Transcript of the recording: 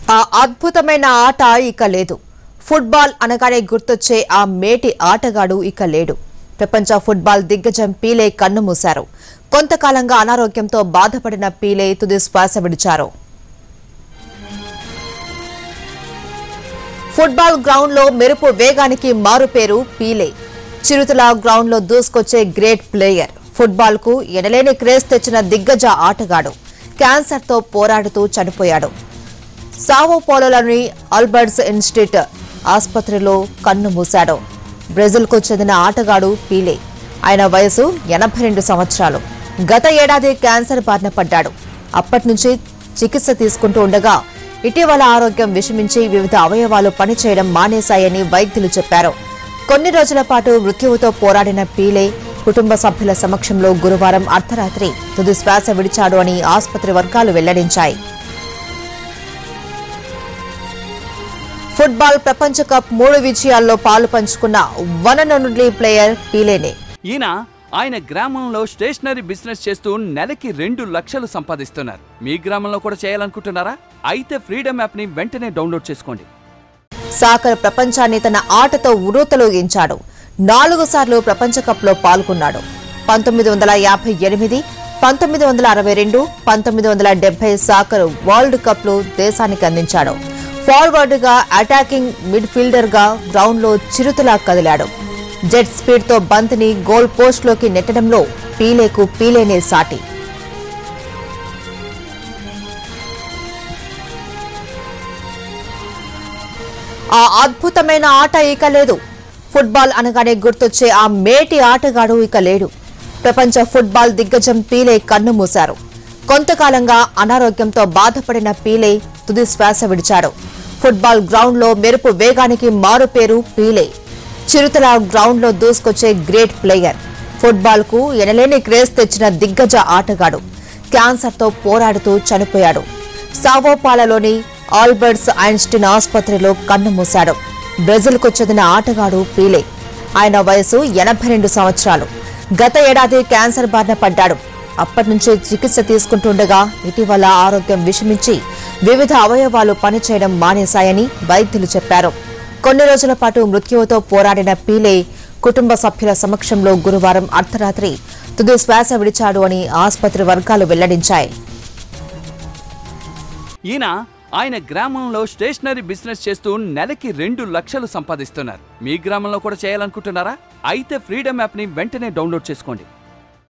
ఆ అద్భుతమైన ఆట ఇక లేదు ఫుట్బాల్ అనగానే గుర్తొచ్చే ఆ మేటి ఆటగాడు ఇక లేడు ప్రపంచ ఫుట్బాల్ దిగ్గజం పీలే కన్నుమూశారు కొంతకాలంగా అనారోగ్యంతో బాధపడిన పీలే తుది శ్వాస విడిచారు ఫుట్బాల్ గ్రౌండ్లో మెరుపు వేగానికి మారుపేరు పీలే చిరుతల గ్రౌండ్లో దూసుకొచ్చే గ్రేట్ ప్లేయర్ ఫుట్బాల్కు ఎనలేని క్రేజ్ తెచ్చిన దిగ్గజ ఆటగాడు క్యాన్సర్తో పోరాడుతూ చనిపోయాడు సావోపోలోలోని ఆల్బర్ట్స్ ఇన్స్టిట్యూట్ ఆసుపత్రిలో కన్ను మూశాడు బ్రెజిల్కు చెందిన ఆటగాడు పీలే ఆయన వయసు ఎనభై రెండు సంవత్సరాలు గత ఏడాది క్యాన్సర్ బారిన పడ్డాడు అప్పటి నుంచి చికిత్స తీసుకుంటూ ఉండగా ఇటీవల ఆరోగ్యం విషమించి వివిధ అవయవాలు పనిచేయడం మానేశాయని వైద్యులు చెప్పారు కొన్ని రోజుల పాటు మృత్యువుతో పోరాడిన పీలే కుటుంబ సభ్యుల సమక్షంలో గురువారం అర్ధరాత్రి తుది శ్వాస విడిచాడు అని ఆసుపత్రి వర్గాలు వెల్లడించాయి ఫుట్బాల్ ప్రపంచ కప్ మూడు విజయాల్లో పాలు పంచుకున్న వన్ అండ్ ఓన్లీ ప్లేయర్ పీలేనే ఈయన ఆయన గ్రామంలో స్టేషనరీ బిజినెస్ చేస్తూ నెలకి రెండు లక్షలు సంపాదిస్తున్నారు మీ గ్రామంలో కూడా చేయాలనుకుంటున్నారా అయితే ఫ్రీడమ్ యాప్ని వెంటనే డౌన్లోడ్ చేసుకోండి సాకర్ ప్రపంచాన్ని తన ఆటతో ఉరూతలోగించాడు నాలుగు సార్లు ప్రపంచ కప్లో పాల్గొన్నాడు పంతొమ్మిది వందల యాభై ఎనిమిది పంతొమ్మిది వందల అరవై రెండు పంతొమ్మిది వందల డెబ్బై సాకర్ వరల్డ్ కప్లు దేశానికి అందించాడు ఫార్వర్డ్ గా అటాకింగ్ మిడ్ ఫీల్డర్ గా గ్రౌండ్ లో చిరుతలా కదిలాడు జెట్ స్పీడ్ తో బంతిని గోల్ పోస్ట్ లోకి నెట్టడంలో పీలేకు పీలేనే సాటి ఆ అద్భుతమైన ఆట ఇక లేదు ఫుట్బాల్ అనగానే గుర్తొచ్చే ఆ మేటి ఆటగాడు ఇక లేడు ప్రపంచ ఫుట్బాల్ దిగ్గజం పీలే కన్ను మూశారు కొంతకాలంగా అనారోగ్యంతో బాధపడిన పీలే తుది శ్వాస విడిచాడు ఫుట్బాల్ గ్రౌండ్లో మెరుపు వేగానికి మారుపేరు పీలే చిరుతల గ్రౌండ్లో దూసుకొచ్చే గ్రేట్ ప్లేయర్ ఫుట్బాల్కు ఎనలేని క్రేజ్ తెచ్చిన దిగ్గజ ఆటగాడు క్యాన్సర్తో పోరాడుతూ చనిపోయాడు సావోపాలలోని ఆల్బర్ట్స్ ఐన్స్టీన్ ఆసుపత్రిలో కన్ను మూశాడు బ్రెజిల్కు చెందిన ఆటగాడు పీలే ఆయన వయసు ఎనభై రెండు సంవత్సరాలు గత ఏడాది క్యాన్సర్ బారిన పడ్డాడు అప్పటి నుంచి చికిత్స తీసుకుంటుండగా ఇటీవల ఆరోగ్యం విషమించి వివిధ అవయవాలు పనిచేయడం మానేశాయని వైద్యులు చెప్పారు కొన్ని రోజుల పాటు మృత్యువుతో పోరాడిన పీలే కుటుంబ సభ్యుల సమక్షంలో గురువారం అర్ధరాత్రి తుది శ్వాస విడిచాడు అని ఆసుపత్రి వర్గాలు వెల్లడించాయి ఈయన ఆయన గ్రామంలో స్టేషనరీ బిజినెస్ చేస్తూ నెలకి రెండు లక్షలు సంపాదిస్తున్నారు మీ గ్రామంలో కూడా చేయాలనుకుంటున్నారా అయితే ఫ్రీడమ్ యాప్ని వెంటనే డౌన్లోడ్ చేసుకోండి